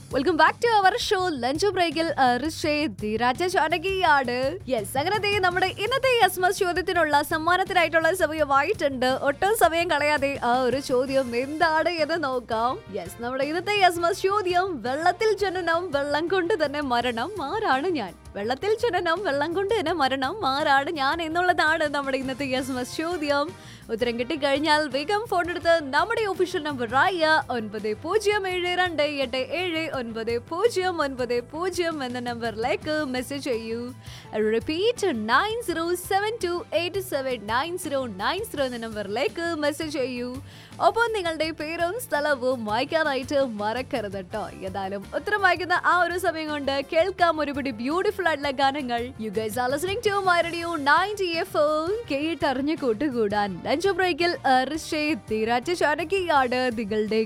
welcome back to our show lunch ബ്രേക്കിൽ ധീരാജ ചാനകിയാണ് yes അങ്ങനെ ദേ നമ്മുടെ ഇന്നത്തെ യസ്മസ് ചോദ്യത്തിനുള്ള സമ്മാനത്തിനായിട്ടുള്ള സമയമായിട്ടുണ്ട് ഒട്ടും സമയം കളയാതെ ആ ഒരു ചോദ്യം എന്താണ് എന്ന് നോക്കാം യെസ് നമ്മുടെ ഇന്നത്തെ യസ്മസ് ചോദ്യം വെള്ളത്തിൽ ജനനം വെള്ളം കൊണ്ട് തന്നെ മരണം ആരാണ് ഞാൻ വെള്ളത്തിൽ ജനനം വെള്ളം കൊണ്ട് തന്നെ മരണം ആരാണ് ഞാൻ എന്നുള്ളതാണ് നമ്മുടെ ഇന്നത്തെ യസ്മസ് ചോദ്യം ഉത്തരം കിട്ടിക്കഴിഞ്ഞാൽ വേഗം ഫോൺ എടുത്ത് നമ്മുടെ ഒഫീഷ്യൽ നമ്പർ ആയ ഒൻപത് പൂജ്യം ഏഴ് രണ്ട് എട്ട് ഏഴ് ഒൻപത് പൂജ്യം ഒൻപത് പൂജ്യം എന്ന നമ്പറിലേക്ക് മെസ്സേജ് ചെയ്യൂ repeat nine zero seven two eight seven nine zero nine zero എന്ന നമ്പറിലേക്ക് മെസ്സേജ് ചെയ്യൂ ഒപ്പം നിങ്ങളുടെ പേരും സ്ഥലവും വായിക്കാനായിട്ട് മറക്കരുത് കേട്ടോ ഏതായാലും ഉത്തരം വായിക്കുന്ന ആ ഒരു സമയം കൊണ്ട് കേൾക്കാം ഒരുപിടി ബ്യൂട്ടിഫുൾ ആയിട്ടുള്ള ഗാനങ്ങൾ you guys are listening to my radio 90 FM കേട്ടറിഞ്ഞു കൂട്ടുകൂടാൻ ലഞ്ച് ബ്രേക്കിൽ ഋഷേ തീരാറ്റ ചാനകിയാണ് നിങ്ങളുടെ